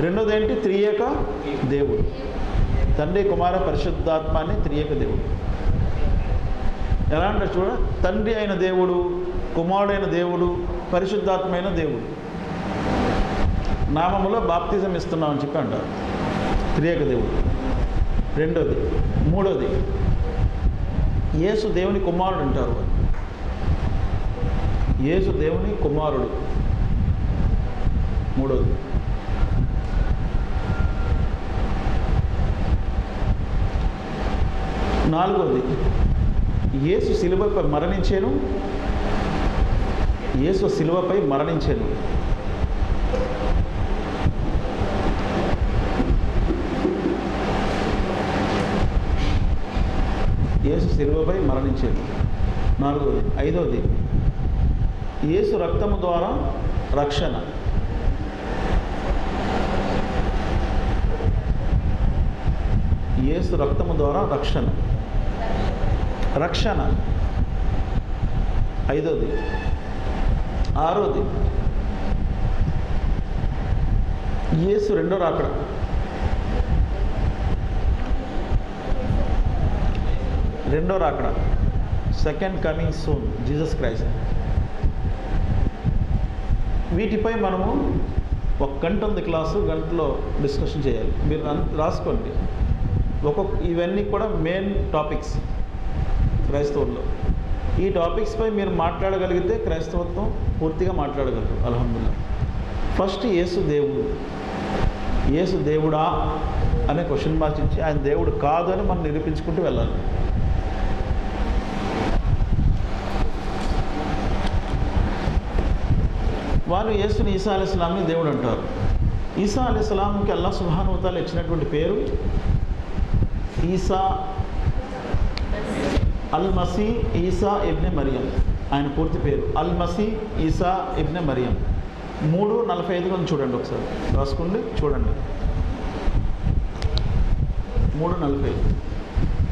రెండోది ఏంటి త్రియేక దేవుడు తండ్రి కుమార పరిశుద్ధాత్మ అని త్రియేక దేవుడు ఎలా అంటే చూడ తండ్రి అయిన దేవుడు కుమారుడైన దేవుడు పరిశుద్ధాత్మైన దేవుడు నామములో బాప్తిజం ఇస్తున్నామని చెప్పి అంటారు త్రియేక దేవుడు రెండోది మూడోది యేసు దేవుని కుమారుడు అంటారు వాళ్ళు. యేసు దేవుని కుమారుడు మూడోది నాలుగోది యేసు శిలువపై మరణించాను యేసు శిలువపై మరణించాను యేసు శిలువపై మరణించాడు నాలుగోది ఐదోది యేసు రక్తము ద్వారా రక్షణ యేసు రక్తము ద్వారా రక్షణ రక్షణ ఐదోది ఆరోది యేసు రెండో రాకడ రెండో రాకడ second coming soon Jesus Christ వీటిపై మనము ఒక గంట ఉంది క్లాసు గంటలో డిస్కషన్ చేయాలి మీరు అన్- రాసుకోండి ఒక్కొక్క ఇవన్నీ కూడా మెయిన్ టాపిక్స్ క్రైస్తవుల్లో ఈ టాపిక్స్పై మీరు మాట్లాడగలిగితే క్రైస్తవత్వం పూర్తిగా మాట్లాడగలరు అల్హమ్దుల్లా ఫస్ట్ యేసు దేవుడు యేసు దేవుడా అనే క్వశ్చన్ మార్క్ ఇచ్చి ఆయన దేవుడు కాదు అని మనం నిరూపించుకుంటూ వెళ్ళాలి వాళ్ళు యేసుని ఈసా అలీస్లాంని దేవుడు అంటారు ఈసా అలీస్లాంకి అల్లా సుహానువతాలు ఇచ్చినటువంటి పేరు ఈసా అల్ మసీ ఈసా ఇబ్నె మరియం ఆయన పూర్తి పేరు అల్ మసీ ఈసా ఇబ్నె మరియం మూడు నలభై ఐదు కొంచెం చూడండి ఒకసారి రాసుకోండి చూడండి మూడు నలభై ఐదు